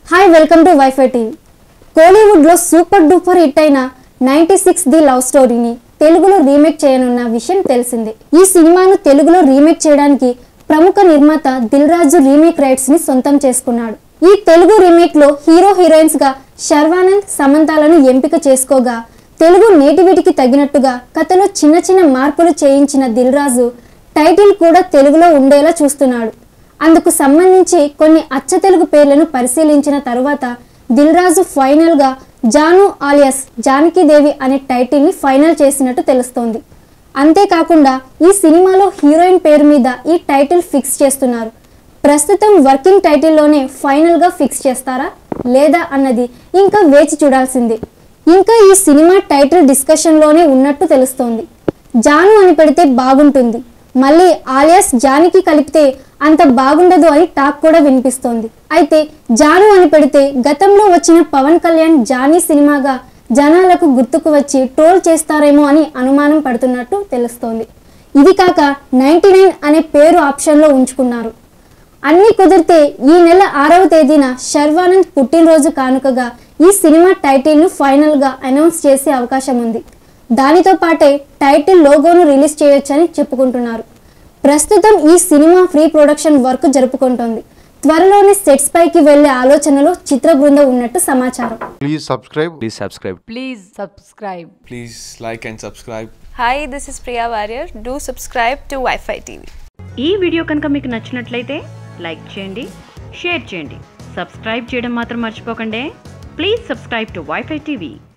Hi welcome to WiFi TV కోలీవుడ్లో super duper hit అయిన ninety six the love స్టోరీని తెలుగులో రీమేక్ చేయనున్న విషయం తెలిసిందే ఈ సినిమాను తెలుగులో రీమేక్ చేయడానికి ప్రముఖ నిర్మాత దిల్ రాజు రీమేక్ రైట్స్ ని సొంతం చేసుకున్నాడు ఈ తెలుగు రీమేక్ లో హీరో హీరోయిన్స్ గా శర్వానంద్ సమంతాలను ఎంపిక చేసుకోగా తెలుగు నేటివిటికి తగినట్టుగా కథలో చిన్న చిన్న మార్పులు చేయించిన దిల్ రాజు టైటిల్ కూడా తెలుగులో ఉండేలా చూస్తున్నాడు అందుకు సంబంధించి కొన్ని అచ్చ తెలుగు పేర్లను పరిశీలించిన తరువాత దిల్ రాజు ఫైనల్ గా జాను ఆలియస్ జానకీదేవి అనే టైటిల్ ని ఫైనల్ చేసినట్టు తెలుస్తోంది అంతేకాకుండా ఈ సినిమాలో హీరోయిన్ పేరు మీద ఈ టైటిల్ ఫిక్స్ చేస్తున్నారు ప్రస్తుతం వర్కింగ్ టైటిల్లోనే ఫైనల్ గా ఫిక్స్ చేస్తారా లేదా అన్నది ఇంకా వేచి చూడాల్సిందే ఇంకా ఈ సినిమా టైటిల్ డిస్కషన్లోనే ఉన్నట్టు తెలుస్తోంది జాను అని పెడితే బాగుంటుంది మళ్ళీ ఆలియాస్ జానికి కలిపితే అంత బాగుండదు అని టాక్ కూడా వినిపిస్తోంది అయితే జాను అని పెడితే గతంలో వచ్చిన పవన్ కళ్యాణ్ జానీ సినిమాగా జనాలకు గుర్తుకు వచ్చి ట్రోల్ చేస్తారేమో అని అనుమానం పడుతున్నట్టు తెలుస్తోంది ఇది కాక నైంటీ నైన్ అనే పేరు ఆప్షన్లో ఉంచుకున్నారు అన్ని కుదిరితే ఈ నెల ఆరవ తేదీన శర్వానంద్ పుట్టినరోజు కానుకగా ఈ సినిమా టైటిల్ను ఫైనల్గా అనౌన్స్ చేసే అవకాశం ఉంది దానితో పాటే టైటిల్ లోగోను రిలీజ్ చేయొచ్చని చెప్పుకుంటున్నారు ప్రస్తుతం ఈ సినిమా ఫ్రీ ప్రొడక్షన్ వర్క్ జరుపుకుంటోంది త్వరలోనే సెట్స్ పైకి వెళ్లే ఆలోచనలో చిత్ర బృందం ఉన్నట్టు సమాచారం Please subscribe. Please subscribe. Please subscribe. Please like and subscribe. Hi, this is Priya Warrior. Do subscribe to Wi-Fi TV. ఈ వీడియో కనుక మీకు నచ్చినట్లయితే లైక్ చేయండి షేర్ చేయండి సబ్స్క్రైబ్ చేయడం మాత్రం మర్చిపోకండి please subscribe to WiFi TV